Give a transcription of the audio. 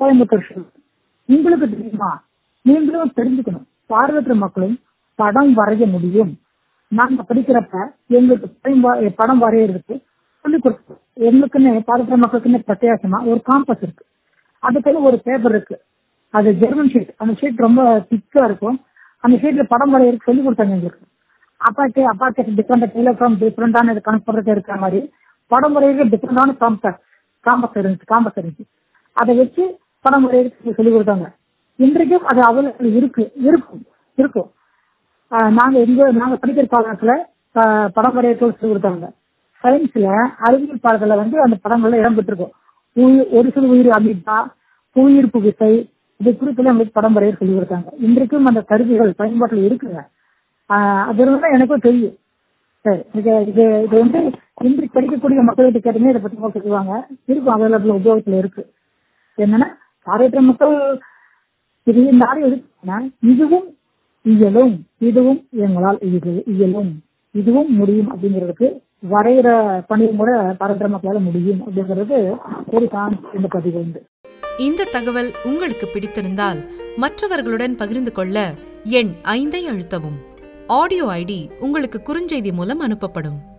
Coimbatore shoe உங்களுக்கு தெரியுமா நீங்களும் தெரிஞ்சுக்கணும் பார்வையற்ற மக்களும் படம் வரைய முடியும் நாங்க படிக்கிறப்ப எங்களுக்கு படம் வ- படம் வரையறதுக்கு சொல்லி கொடுத்தோம் எங்களுக்குன்னு பார்வையற்ற மக்களுக்குன்னு பிரத்யேகமா ஒரு காம்பஸ் இருக்கு அதுக்குன்னு ஒரு பேப்பர் இருக்கு அது ஜெர்மன் ஷீட் அந்த ஷீட் ரொம்ப திக்கா இருக்கும் அந்த ஷீட்ல படம் வரையறதுக்கு சொல்லி கொடுத்தாங்க எங்களுக்கு அப்பாக்கு அப்பாக்கு டிஃப்ரெண்ட் டெலிகிராம் டிஃப்ரெண்டான இது கனெக்ட் பண்றது இருக்கிற மாதிரி படம் வரையறதுக்கு டிஃப்ரெண்டான காம்பஸ் காம்பஸ் இருந்துச்சு காம்பஸ் இருந்துச்சு அதை வச்சு படம் வரையறதுக்கு சொல்லி கொடுத்தாங்க இன்றைக்கும் அது அவைலபிள் இருக்கு இருக்கும் இருக்கும் ஆஹ் நாங்க எங்க நாங்க படிக்கிற பாடத்துல ஆஹ் படம் வரையறதுக்கு சொல்லி கொடுத்தாங்க சயின்ஸ்ல அறிவியல் பாடத்துல வந்து அந்த படங்கள்ல இடம் பெற்றிருக்கும் உயிர் ஒரு சில உயிர் அமிட்டா புவியீர்ப்பு விசை இது குறித்து நம்மளுக்கு படம் வரைய சொல்லி கொடுத்தாங்க இன்றைக்கும் அந்த கருவிகள் பயன்பாட்டில் இருக்குங்க ஆஹ் அது இருந்தா எனக்கும் தெரியும் சரி இது இது இது வந்து இன்றைக்கு படிக்கக்கூடிய மக்கள்கிட்ட கேட்டீங்க இதை பத்தி அவங்க சொல்லுவாங்க இருக்கும் அவைலபிள் உபயோகத்துல இருக்கு என்னன்னா பார்வையற்ற மக்கள் இது இந்த ஆடியோ எதுக்குன்னா இதுவும் இயலும் இதுவும் எங்களால் இது இயலும் இதுவும் முடியும் அப்படிங்கிறதுக்கு வரைகிற பணியும் கூட பார்வையற்ற மக்களால முடியும் அப்படிங்கிறது ஒரு தான் இந்த பதிவு உண்டு இந்த தகவல் உங்களுக்கு பிடித்திருந்தால் மற்றவர்களுடன் பகிர்ந்து கொள்ள எண் ஐந்தை அழுத்தவும் ஆடியோ ஐடி உங்களுக்கு குறுஞ்செய்தி மூலம் அனுப்பப்படும்